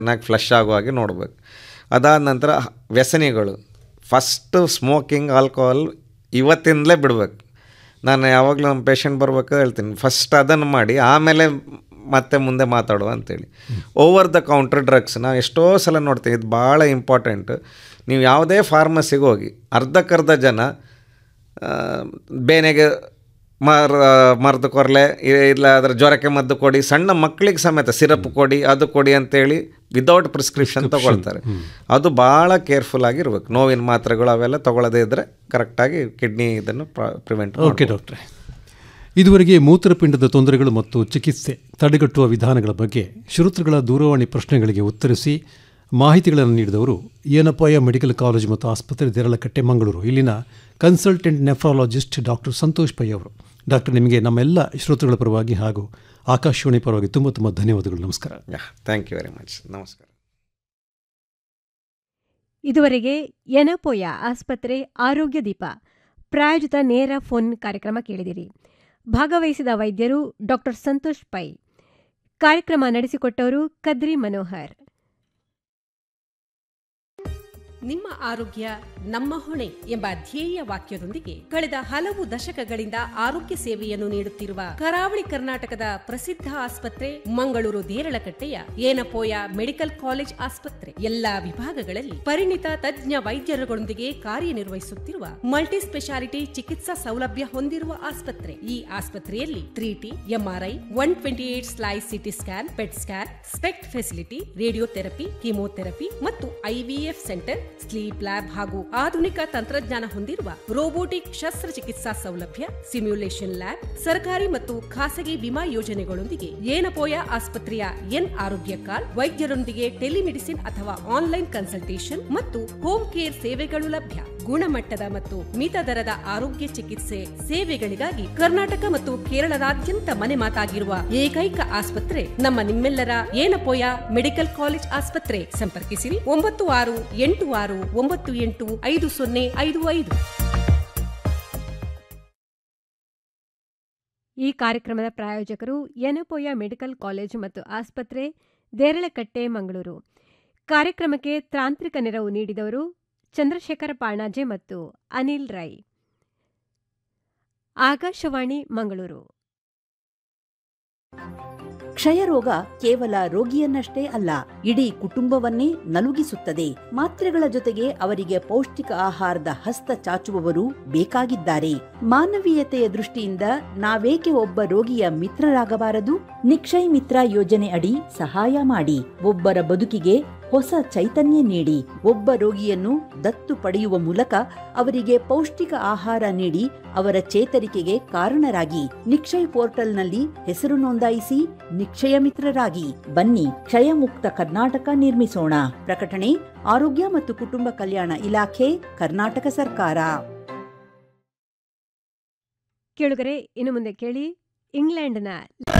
ಚೆನ್ನಾಗಿ ಫ್ಲಶ್ ಆಗೋ ಹಾಗೆ ನೋಡಬೇಕು ಅದಾದ ನಂತರ ವ್ಯಸನಿಗಳು ಫಸ್ಟು ಸ್ಮೋಕಿಂಗ್ ಆಲ್ಕೋಹಾಲ್ ಇವತ್ತಿಂದಲೇ ಬಿಡಬೇಕು ನಾನು ಯಾವಾಗಲೂ ನಮ್ಮ ಪೇಷಂಟ್ ಬರ್ಬೇಕಾದ್ರೆ ಹೇಳ್ತೀನಿ ಫಸ್ಟ್ ಅದನ್ನು ಮಾಡಿ ಆಮೇಲೆ ಮತ್ತೆ ಮುಂದೆ ಮಾತಾಡುವ ಅಂತೇಳಿ ಓವರ್ ದ ಕೌಂಟರ್ ಡ್ರಗ್ಸ್ ನಾವು ಎಷ್ಟೋ ಸಲ ನೋಡ್ತೀವಿ ಇದು ಭಾಳ ಇಂಪಾರ್ಟೆಂಟ್ ನೀವು ಯಾವುದೇ ಫಾರ್ಮಸಿಗೆ ಹೋಗಿ ಅರ್ಧಕ್ಕರ್ಧ ಜನ ಆ, ಬೇನೆಗೆ ಮರ ಮರದ ಕೊರಲೆ ಇಲ್ಲ ಅದರ ಜ್ವರಕ್ಕೆ ಮದ್ದು ಕೊಡಿ ಸಣ್ಣ ಮಕ್ಕಳಿಗೆ ಸಮೇತ ಸಿರಪ್ ಕೊಡಿ ಅದು ಕೊಡಿ ಅಂತೇಳಿ ವಿದೌಟ್ ಪ್ರಿಸ್ಕ್ರಿಪ್ಷನ್ ತಗೊಳ್ತಾರೆ ಅದು ಭಾಳ ಕೇರ್ಫುಲ್ ಆಗಿರ್ಬೇಕು ನೋವಿನ ಮಾತ್ರೆಗಳು ಅವೆಲ್ಲ ತಗೊಳ್ಳದೇ ಇದ್ದರೆ ಕರೆಕ್ಟಾಗಿ ಕಿಡ್ನಿ ಇದನ್ನು ಪ್ರಿವೆಂಟ್ ಓಕೆ ಡಾಕ್ಟ್ರೆ ಇದುವರೆಗೆ ಮೂತ್ರಪಿಂಡದ ತೊಂದರೆಗಳು ಮತ್ತು ಚಿಕಿತ್ಸೆ ತಡೆಗಟ್ಟುವ ವಿಧಾನಗಳ ಬಗ್ಗೆ ಶ್ರೋತೃಗಳ ದೂರವಾಣಿ ಪ್ರಶ್ನೆಗಳಿಗೆ ಉತ್ತರಿಸಿ ಮಾಹಿತಿಗಳನ್ನು ನೀಡಿದವರು ಏನಪಾಯ ಮೆಡಿಕಲ್ ಕಾಲೇಜು ಮತ್ತು ಆಸ್ಪತ್ರೆ ದೇರಳಕಟ್ಟೆ ಮಂಗಳೂರು ಇಲ್ಲಿನ consultant nephrologist doctor Santosh Pai ಅವರು ಡಾಕ್ಟರ್ ನಿಮಗೆ ನಮ್ಮೆಲ್ಲ ಶ್ರೋತೃಗಳ ಪರವಾಗಿ ಹಾಗೂ ಆಕಾಶವಾಣಿ ಪರವಾಗಿ ತುಂಬ ತುಂಬ ಧನ್ಯವಾದಗಳು ನಮಸ್ಕಾರ yeah thank you very much ನಮಸ್ಕಾರ ಇದುವರೆಗೆ ಎನಪೋಯ ಆಸ್ಪತ್ರೆ ಆರೋಗ್ಯ ದೀಪ ಪ್ರಾಯೋಜಿತ ನೇರ ಫೋನ್ ಕಾರ್ಯಕ್ರಮ ಕೇಳಿದಿರಿ ಭಾಗವಹಿಸಿದ ವೈದ್ಯರು ಡಾಕ್ಟರ್ ಸಂತೋಷ್ ಪೈ ಕಾರ್ಯಕ್ರಮ ನಡೆಸಿಕೊಟ್ಟವರು ಕದ್ರಿ ಮನೋಹರ್ ನಿಮ್ಮ ಆರೋಗ್ಯ ನಮ್ಮ ಹೊಣೆ ಎಂಬ ಧ್ಯೇಯ ವಾಕ್ಯದೊಂದಿಗೆ ಕಳೆದ ಹಲವು ದಶಕಗಳಿಂದ ಆರೋಗ್ಯ ಸೇವೆಯನ್ನು ನೀಡುತ್ತಿರುವ ಕರಾವಳಿ ಕರ್ನಾಟಕದ ಪ್ರಸಿದ್ಧ ಆಸ್ಪತ್ರೆ ಮಂಗಳೂರು ದೇರಳಕಟ್ಟೆಯ ಏನಪೋಯ ಮೆಡಿಕಲ್ ಕಾಲೇಜ್ ಆಸ್ಪತ್ರೆ ಎಲ್ಲಾ ವಿಭಾಗಗಳಲ್ಲಿ ಪರಿಣಿತ ತಜ್ಞ ವೈದ್ಯರುಗಳೊಂದಿಗೆ ಕಾರ್ಯನಿರ್ವಹಿಸುತ್ತಿರುವ ಮಲ್ಟಿ ಸ್ಪೆಷಾಲಿಟಿ ಚಿಕಿತ್ಸಾ ಸೌಲಭ್ಯ ಹೊಂದಿರುವ ಆಸ್ಪತ್ರೆ ಈ ಆಸ್ಪತ್ರೆಯಲ್ಲಿ three T M R I one twenty eight slice C T scan PET scan SPECT facility radiotherapy chemotherapy ಮತ್ತು ಐವಿಎಫ್ ಸೆಂಟರ್ ಸ್ಲೀಪ್ ಲ್ಯಾಬ್ ಹಾಗೂ ಆಧುನಿಕ ತಂತ್ರಜ್ಞಾನ ಹೊಂದಿರುವ ರೋಬೋಟಿಕ್ ಶಸ್ತ್ರಚಿಕಿತ್ಸಾ ಸೌಲಭ್ಯ ಸಿಮ್ಯುಲೇಷನ್ ಲ್ಯಾಬ್ ಸರ್ಕಾರಿ ಮತ್ತು ಖಾಸಗಿ ವಿಮಾ ಯೋಜನೆಗಳೊಂದಿಗೆ ಏನಪೋಯ ಆಸ್ಪತ್ರೆಯ ಎನ್ ಆರೋಗ್ಯ ಕಾರ್ಡ್ ವೈದ್ಯರೊಂದಿಗೆ ಟೆಲಿಮೆಡಿಸಿನ್ ಅಥವಾ ಆನ್ಲೈನ್ ಕನ್ಸಲ್ಟೇಷನ್ ಮತ್ತು ಹೋಮ್ ಕೇರ್ ಸೇವೆಗಳು ಲಭ್ಯ ಗುಣಮಟ್ಟದ ಮತ್ತು ಮಿತ ದರದ ಆರೋಗ್ಯ ಚಿಕಿತ್ಸೆ ಸೇವೆಗಳಿಗಾಗಿ ಕರ್ನಾಟಕ ಮತ್ತು ಕೇರಳದಾದ್ಯಂತ ಮನೆ ಮಾತಾಗಿರುವ ಏಕೈಕ ಆಸ್ಪತ್ರೆ ನಮ್ಮ ನಿಮ್ಮೆಲ್ಲರ ಏನಪೋಯ ಮೆಡಿಕಲ್ ಕಾಲೇಜ್ ಆಸ್ಪತ್ರೆ ಸಂಪರ್ಕಿಸಿರಿ ಒಂಬತ್ತು ಆರು ಎಂಟು ಆರು ಒಂಬತ್ತು ಎಂಟು ಐದು ಸೊನ್ನೆ ಐದು ಐದು ಈ ಕಾರ್ಯಕ್ರಮದ ಪ್ರಾಯೋಜಕರು ಯನಪೋಯ ಮೆಡಿಕಲ್ ಕಾಲೇಜು ಮತ್ತು ಆಸ್ಪತ್ರೆ ದೇರಳಕಟ್ಟೆ ಮಂಗಳೂರು ಕಾರ್ಯಕ್ರಮಕ್ಕೆ ತಾಂತ್ರಿಕ ನೆರವು ನೀಡಿದವರು ಚಂದ್ರಶೇಖರ ಪಾಣಾಜೆ ಮತ್ತು ಅನಿಲ್ ರೈ ಆಕಾಶವಾಣಿ ಮಂಗಳೂರು ಕ್ಷಯರೋಗ ಕೇವಲ ರೋಗಿಯನ್ನಷ್ಟೇ ಅಲ್ಲ ಇಡೀ ಕುಟುಂಬವನ್ನೇ ನಲುಗಿಸುತ್ತದೆ ಮಾತ್ರೆಗಳ ಜೊತೆಗೆ ಅವರಿಗೆ ಪೌಷ್ಟಿಕ ಆಹಾರದ ಹಸ್ತ ಚಾಚುವವರು ಬೇಕಾಗಿದ್ದಾರೆ ಮಾನವೀಯತೆಯ ದೃಷ್ಟಿಯಿಂದ ನಾವೇಕೆ ಒಬ್ಬ ರೋಗಿಯ ಮಿತ್ರರಾಗಬಾರದು ನಿಕ್ಷಯ್ ಮಿತ್ರ ಯೋಜನೆ ಅಡಿ ಸಹಾಯ ಮಾಡಿ ಒಬ್ಬರ ಬದುಕಿಗೆ ಹೊಸ ಚೈತನ್ಯ ನೀಡಿ ಒಬ್ಬ ರೋಗಿಯನ್ನು ದತ್ತು ಪಡೆಯುವ ಮೂಲಕ ಅವರಿಗೆ ಪೌಷ್ಟಿಕ ಆಹಾರ ನೀಡಿ ಅವರ ಚೇತರಿಕೆಗೆ ಕಾರಣರಾಗಿ ನಿಕ್ಷಯ್ ಪೋರ್ಟಲ್ನಲ್ಲಿ ಹೆಸರು ನೋಂದಾಯಿಸಿ ನಿಕ್ಷಯ ಮಿತ್ರರಾಗಿ ಬನ್ನಿ ಕ್ಷಯಮುಕ್ತ ಕರ್ನಾಟಕ ನಿರ್ಮಿಸೋಣ ಪ್ರಕಟಣೆ ಆರೋಗ್ಯ ಮತ್ತು ಕುಟುಂಬ ಕಲ್ಯಾಣ ಇಲಾಖೆ ಕರ್ನಾಟಕ ಸರ್ಕಾರ ಕೇಳುಗರೆ ಇನ್ನು ಮುಂದೆ ಕೇಳಿ ಇಂಗ್ಲೆಂಡ್ನ